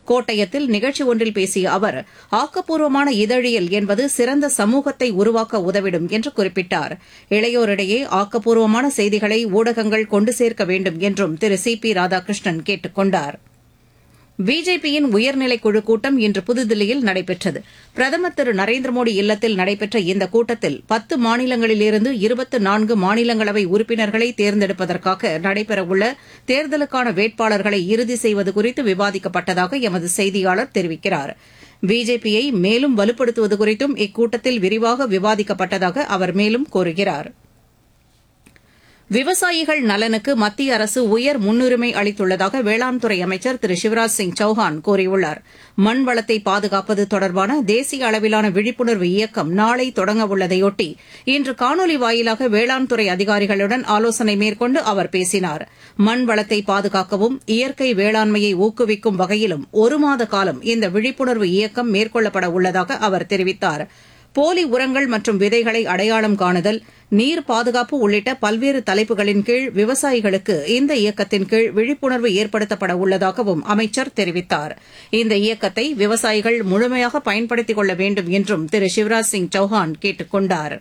கோட்டயத்தில் நிகழ்ச்சி ஒன்றில் பேசிய அவர் ஆக்கப்பூர்வமான இதழியல் என்பது சிறந்த சமூகத்தை உருவாக்க உதவிடும் என்று குறிப்பிட்டார் இளையோரிடையே ஆக்கப்பூர்வமான செய்திகளை ஊடகங்கள் கொண்டு சேர்க்க வேண்டும் என்றும் திரு சி பி ராதாகிருஷ்ணன் கேட்டுக் கொண்டாா் பிஜேபியின் உயர்நிலைக் குழு கூட்டம் இன்று புதுதில்லியில் நடைபெற்றது பிரதமர் திரு நரேந்திர மோடி இல்லத்தில் நடைபெற்ற இந்த கூட்டத்தில் பத்து மாநிலங்களிலிருந்து இருபத்து நான்கு மாநிலங்களவை உறுப்பினர்களை தேர்ந்தெடுப்பதற்காக நடைபெறவுள்ள தேர்தலுக்கான வேட்பாளர்களை இறுதி செய்வது குறித்து விவாதிக்கப்பட்டதாக எமது செய்தியாளர் தெரிவிக்கிறார் பிஜேபியை மேலும் வலுப்படுத்துவது குறித்தும் இக்கூட்டத்தில் விரிவாக விவாதிக்கப்பட்டதாக அவர் மேலும் கூறுகிறாா் விவசாயிகள் நலனுக்கு மத்திய அரசு உயர் முன்னுரிமை அளித்துள்ளதாக வேளாண் துறை அமைச்சர் திரு சிவராஜ் சிங் சௌஹான் கூறியுள்ளார் மண் வளத்தை பாதுகாப்பது தொடர்பான தேசிய அளவிலான விழிப்புணர்வு இயக்கம் நாளை தொடங்கவுள்ளதையொட்டி இன்று காணொலி வாயிலாக வேளாண் துறை அதிகாரிகளுடன் ஆலோசனை மேற்கொண்டு அவர் பேசினார் மண் வளத்தை பாதுகாக்கவும் இயற்கை வேளாண்மையை ஊக்குவிக்கும் வகையிலும் ஒரு மாத காலம் இந்த விழிப்புணர்வு இயக்கம் மேற்கொள்ளப்பட உள்ளதாக அவர் தெரிவித்தாா் போலி உரங்கள் மற்றும் விதைகளை அடையாளம் காணுதல் நீர் பாதுகாப்பு உள்ளிட்ட பல்வேறு தலைப்புகளின் கீழ் விவசாயிகளுக்கு இந்த இயக்கத்தின் கீழ் விழிப்புணர்வு ஏற்படுத்தப்பட உள்ளதாகவும் அமைச்சர் தெரிவித்தார் இந்த இயக்கத்தை விவசாயிகள் முழுமையாக பயன்படுத்திக் கொள்ள வேண்டும் என்றும் திரு சிவராஜ் சிங் சௌஹான் கேட்டுக் கொண்டாா்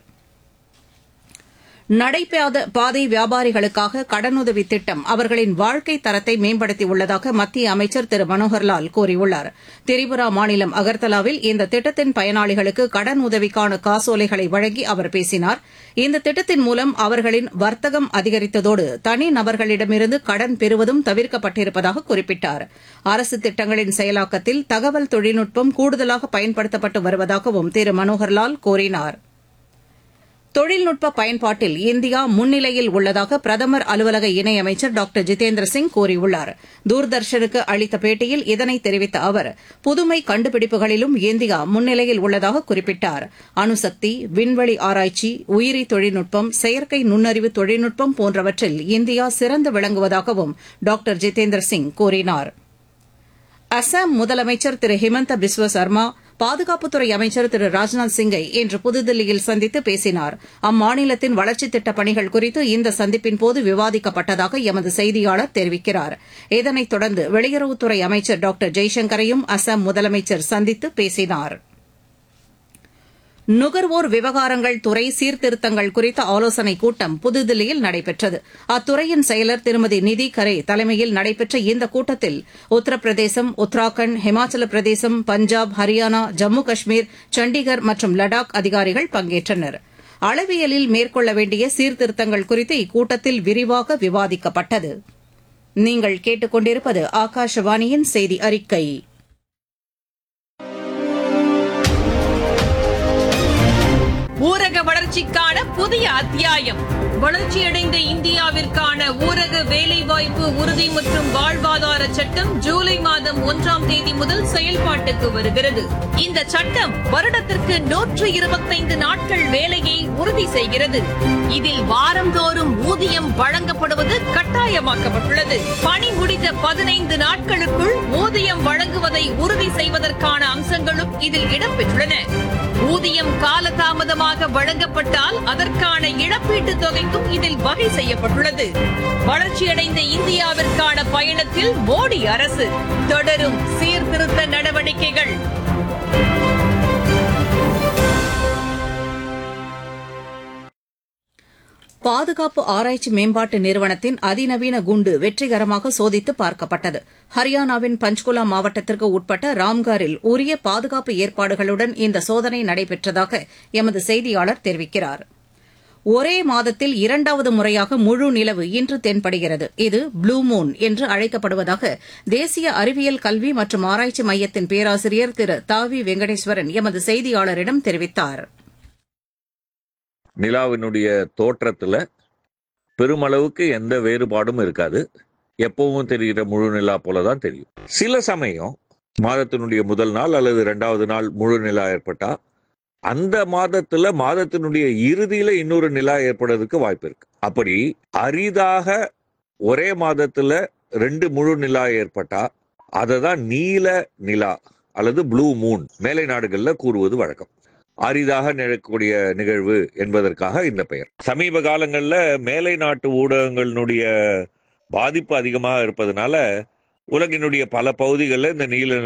நடைபாத பாதை வியாபாரிகளுக்காக கடனுதவி திட்டம் அவர்களின் வாழ்க்கை தரத்தை மேம்படுத்தியுள்ளதாக மத்திய அமைச்சர் திரு மனோகர்லால் கூறியுள்ளார் திரிபுரா மாநிலம் அகர்தலாவில் இந்த திட்டத்தின் பயனாளிகளுக்கு கடன் உதவிக்கான காசோலைகளை வழங்கி அவர் பேசினார் இந்த திட்டத்தின் மூலம் அவர்களின் வர்த்தகம் அதிகரித்ததோடு தனிநபர்களிடமிருந்து கடன் பெறுவதும் தவிர்க்கப்பட்டிருப்பதாக குறிப்பிட்டார் அரசு திட்டங்களின் செயலாக்கத்தில் தகவல் தொழில்நுட்பம் கூடுதலாக பயன்படுத்தப்பட்டு வருவதாகவும் திரு மனோகர்லால் கூறினாா் தொழில்நுட்ப பயன்பாட்டில் இந்தியா முன்னிலையில் உள்ளதாக பிரதமர் அலுவலக இணையமைச்சர் டாக்டர் ஜிதேந்திர சிங் கூறியுள்ளார் தூர்தர்ஷனுக்கு அளித்த பேட்டியில் இதனை தெரிவித்த அவர் புதுமை கண்டுபிடிப்புகளிலும் இந்தியா முன்னிலையில் உள்ளதாக குறிப்பிட்டார் அணுசக்தி விண்வெளி ஆராய்ச்சி உயிரி தொழில்நுட்பம் செயற்கை நுண்ணறிவு தொழில்நுட்பம் போன்றவற்றில் இந்தியா சிறந்து விளங்குவதாகவும் டாக்டர் ஜிதேந்திர சிங் கூறினார் அசாம் முதலமைச்சர் திரு ஹிமந்த பிஸ்வ சர்மா பாதுகாப்புத்துறை அமைச்சர் திரு ராஜ்நாத் சிங்கை இன்று புதுதில்லியில் சந்தித்து பேசினார் அம்மாநிலத்தின் வளர்ச்சித் திட்டப் பணிகள் குறித்து இந்த சந்திப்பின்போது விவாதிக்கப்பட்டதாக எமது செய்தியாளர் தெரிவிக்கிறார் இதனைத் தொடர்ந்து வெளியுறவுத்துறை அமைச்சர் டாக்டர் ஜெய்சங்கரையும் அசாம் முதலமைச்சர் சந்தித்து பேசினாா் நுகர்வோர் விவகாரங்கள் துறை சீர்திருத்தங்கள் குறித்த ஆலோசனைக் கூட்டம் புதுதில்லியில் நடைபெற்றது அத்துறையின் செயலர் திருமதி நிதி கரே தலைமையில் நடைபெற்ற இந்த கூட்டத்தில் உத்தரப்பிரதேசம் உத்தராகண்ட் ஹிமாச்சல பிரதேசம் பஞ்சாப் ஹரியானா ஜம்மு காஷ்மீர் சண்டிகர் மற்றும் லடாக் அதிகாரிகள் பங்கேற்றனர் அளவியலில் மேற்கொள்ள வேண்டிய சீர்திருத்தங்கள் குறித்து இக்கூட்டத்தில் விரிவாக விவாதிக்கப்பட்டது நீங்கள் கேட்டுக்கொண்டிருப்பது ஆகாஷவாணியின் செய்தி அறிக்கை ஊரக வளர்ச்சிக்கான புதிய அத்தியாயம் வளர்ச்சியடைந்த இந்தியாவிற்கான ஊரக வேலைவாய்ப்பு உறுதி மற்றும் வாழ்வாதார சட்டம் ஜூலை மாதம் ஒன்றாம் தேதி முதல் செயல்பாட்டுக்கு வருகிறது இந்த சட்டம் வருடத்திற்கு நூற்று இருபத்தைந்து நாட்கள் வேலையை உறுதி செய்கிறது இதில் வாரந்தோறும் ஊதியம் வழங்கப்படுவது கட்டாயமாக்கப்பட்டுள்ளது பணி முடிந்த பதினைந்து நாட்களுக்குள் ஊதியம் வழங்குவதை உறுதி செய்வதற்கான அம்சங்களும் இதில் இடம்பெற்றுள்ளன ஊதியம் காலதாமதமாக வழங்கப்பட்டால் அதற்கான இழப்பீட்டுத் தொகைக்கும் இதில் வகை செய்யப்பட்டுள்ளது வளர்ச்சியடைந்த இந்தியாவிற்கான பயணத்தில் மோடி அரசு தொடரும் சீர்திருத்த நடவடிக்கைகள் பாதுகாப்பு ஆராய்ச்சி மேம்பாட்டு நிறுவனத்தின் அதிநவீன குண்டு வெற்றிகரமாக சோதித்து பார்க்கப்பட்டது ஹரியானாவின் பஞ்ச்குலா மாவட்டத்திற்கு உட்பட்ட ராம்காரில் உரிய பாதுகாப்பு ஏற்பாடுகளுடன் இந்த சோதனை நடைபெற்றதாக எமது செய்தியாளர் தெரிவிக்கிறார் ஒரே மாதத்தில் இரண்டாவது முறையாக முழு நிலவு இன்று தென்படுகிறது இது ப்ளூ மூன் என்று அழைக்கப்படுவதாக தேசிய அறிவியல் கல்வி மற்றும் ஆராய்ச்சி மையத்தின் பேராசிரியர் திரு தாவி வெங்கடேஸ்வரன் எமது செய்தியாளரிடம் தெரிவித்தார் நிலாவினுடைய தோற்றத்துல பெருமளவுக்கு எந்த வேறுபாடும் இருக்காது எப்பவும் தெரிகிற முழு நிலா போல தான் தெரியும் சில சமயம் மாதத்தினுடைய முதல் நாள் அல்லது இரண்டாவது நாள் முழு நிலா ஏற்பட்டா அந்த மாதத்துல மாதத்தினுடைய இறுதியில இன்னொரு நிலா ஏற்படுறதுக்கு வாய்ப்பு இருக்கு அப்படி அரிதாக ஒரே மாதத்துல ரெண்டு முழு நிலா ஏற்பட்டா அதை தான் நீல நிலா அல்லது ப்ளூ மூன் மேலை நாடுகள்ல கூறுவது வழக்கம் அரிதாக நிகழக்கூடிய நிகழ்வு என்பதற்காக இந்த பெயர் சமீப காலங்கள்ல மேலை நாட்டு ஊடகங்களினுடைய பாதிப்பு அதிகமாக இருப்பதனால உலகினுடைய பல பகுதிகளில் இந்த நீல